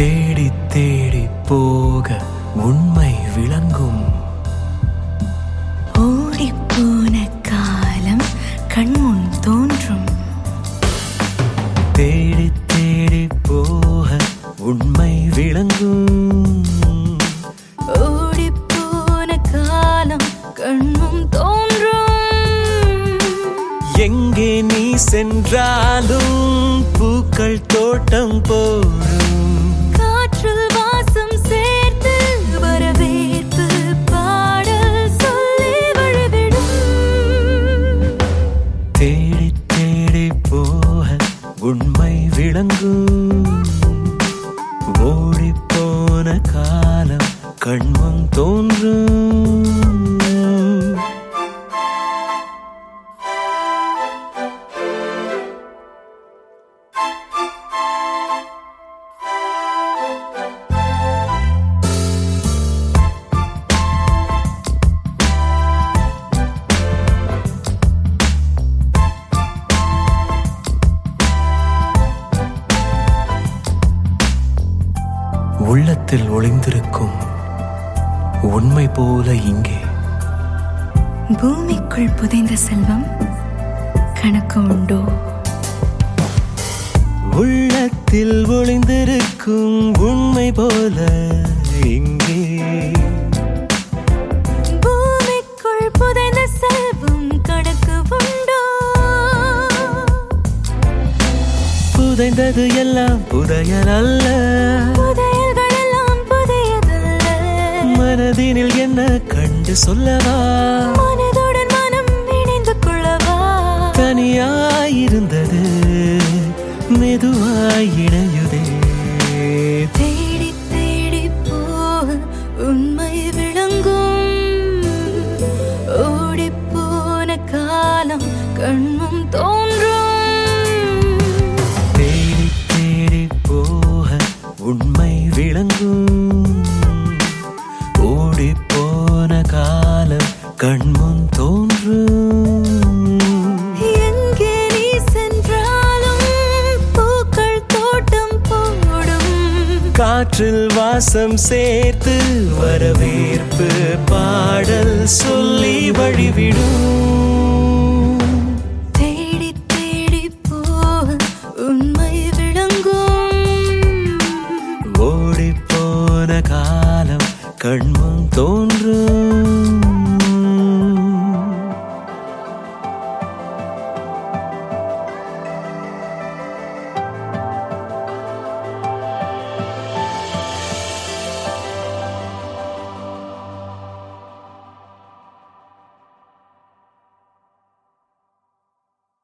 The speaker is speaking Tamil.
தேடி தேடி போக உண்மை விளங்கும் ஓடிப்போன காலம் கண்முன் தோன்றும் தேடி தேடி போக உண்மை விளங்கும் ஓடிப்போன காலம் கண்மும் தோன்றும் எங்கே நீ சென்றாலும் பூக்கள் தோட்டம் போடும் காற்றில் வாசம் சேர்த்து வரவேற்பு பாடல் சொல்லி வழிவிடும் தேடி தேடி போக உண்மை விளங்கும் ஓடிப்போன காலம் கண்முன் தோன்றும் உள்ளத்தில் ஒளிந்திருக்கும் உண்மை போல இங்கே பூமிக்குள் புதைந்த செல்வம் கணக்கு உண்டோ உள்ளத்தில் ஒளிந்திருக்கும் உண்மை போல இங்கே பூமிக்குள் புதைந்த செல்வம் கணக்கு உண்டோ புதைந்தது எல்லாம் புதையல் அல்ல புதையல்கள் எல்லாம் புதையதல்ல மனதினில் என்ன கண்டு சொல்லவா மனதுடன் மனம் இணைந்து கொள்ளவா தனியாயிருந்தது மெதுவாய் இணையுதே தேடி தேடி போக உண்மை விளங்கும் ஓடிப்போன காலம் கண்மும் தோன்றும் தேடி தேடி போக உண்மை விளங்கும் ஓடிப்போன காலம் கண்முன் தோன்றும் எங்கே நீ சென்றாலும் பூக்கள் தோட்டம் போடும் காற்றில் வாசம் சேர்த்து வரவேற்பு பாடல் சொல்லி வழிவிடும் தேடி தேடி போக உண்மை விளங்கும் ஓடிப்போன காலம் கண்முன்